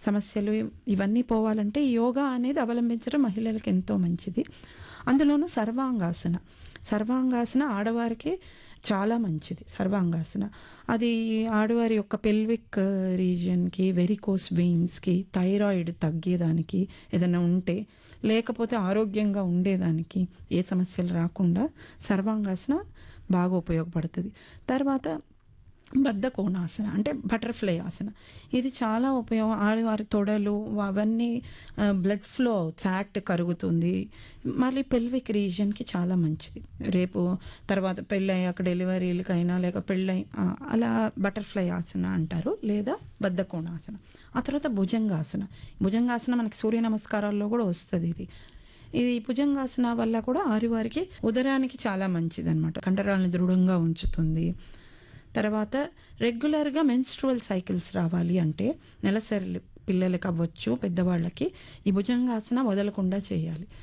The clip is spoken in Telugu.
సమస్యలు ఇవన్నీ పోవాలంటే ఈ యోగా అనేది అవలంబించడం మహిళలకు ఎంతో మంచిది అందులోనూ సర్వాంగాసన సర్వాంగాసన ఆడవారికి చాలా మంచిది సర్వాంగాసన అది ఆడవారి యొక్క పెల్విక్ రీజియన్కి వెరికోస్ వెయిన్స్కి థైరాయిడ్ తగ్గేదానికి ఏదైనా ఉంటే లేకపోతే ఆరోగ్యంగా ఉండేదానికి ఏ సమస్యలు రాకుండా సర్వాంగాసన బాగా ఉపయోగపడుతుంది తర్వాత బద్ధ కోణాసన అంటే బటర్ఫ్లై ఆసన ఇది చాలా ఉపయోగం ఆడవారి తొడలు అవన్నీ బ్లడ్ ఫ్లో ఫ్యాట్ కరుగుతుంది మళ్ళీ పెల్విక్ రీజియన్కి చాలా మంచిది రేపు తర్వాత పెళ్ళయ్యాక డెలివరీలకైనా లేక పెళ్ళై ఆ, అలా బటర్ఫ్లై ఆసన అంటారు లేదా బద్ధ కోణాసన ఆ తర్వాత భుజంగాసన భుజంగాసన మనకి సూర్య నమస్కారాల్లో కూడా వస్తుంది ఇది ఇది భుజంగాసన వల్ల కూడా ఆరివారికి ఉదరానికి చాలా మంచిది అనమాట కండరాలను దృఢంగా ఉంచుతుంది తర్వాత రెగ్యులర్గా మెన్స్ట్రువల్ సైకిల్స్ రావాలి అంటే నెలసరి పిల్లలకి అవ్వచ్చు పెద్దవాళ్ళకి ఈ భుజంగాసన వదలకుండా చేయాలి